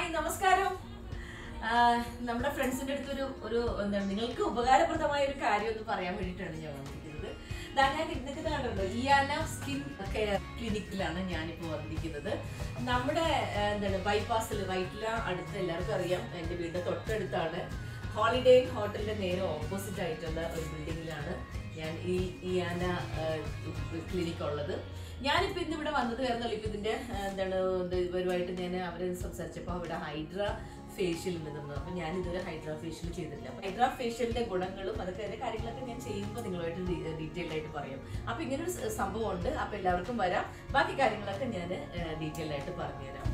hi നമസ്കാരം ആ, നമ്മുടെ ഫ്രണ്ട്സിന്റെ അടുത്തൊരു ഒരു എന്താണ് നിങ്ങൾക്ക് ഉപകാരപ്രദമായ ഒരു കാര്യം ഒന്ന് പറയാൻ വേണ്ടിയിട്ടാണ് ഞാൻ വന്നിരിക്കുന്നത് ദാ ഞാൻ നിൽക്കുന്നത് കണ്ടുണ്ടോ ഇയാന സ്കിൻ കെയർ ക്ലിനിക്കിലാണ് ഞാനിപ്പോൾ വന്നിരിക്കുന്നത് നമ്മുടെ ആ, എന്താണ് ബൈപ്പാസിൽ വൈറ്റില അടുത്ത് എല്ലാവർക്കും അറിയാം എൻ്റെ വീടിന്റെ തൊട്ടടുത്താണ് ഹോളിഡേ ഹോട്ടലിന്റെ നേരെ ഓപ്പോസിറ്റ് ആയിട്ടുള്ള ഒരു ബിൽഡിങ്ങിലാണ് ഞാൻ ഈ ഇയാന ക്ലിനിക് ഉള്ളത് ഞാനിപ്പോ ഇന്ന് ഇവിടെ വന്നത് വേറെ ഇപ്പൊ ഇതിന്റെ ആ, എന്താണ് ഇത് ഇവരുമായിട്ട് ഞാൻ അവരെ സംസാരിച്ചപ്പോൾ അവിടെ ഹൈഡ്ര ഫേഷ്യൽ ഉണ്ടെന്ന് അപ്പൊ ഞാൻ ഇതുവരെ ഹൈഡ്ര ഫേഷ്യൽ ചെയ്തിട്ടില്ല അപ്പൊ ഹൈഡ്ര ഫേഷ്യലിന്റെ ഗുണങ്ങളും അതൊക്കെ അതിന്റെ കാര്യങ്ങളൊക്കെ ഞാൻ ചെയ്യുമ്പോൾ നിങ്ങളുമായിട്ട് ഡീറ്റെയിൽ ആയിട്ട് പറയും അപ്പൊ ഇങ്ങനെ ഒരു സംഭവം ഉണ്ട് അപ്പൊ എല്ലാവർക്കും വരാം ബാക്കി കാര്യങ്ങളൊക്കെ ഞാൻ ഡീറ്റെയിൽ ആയിട്ട് പറഞ്ഞുതരാം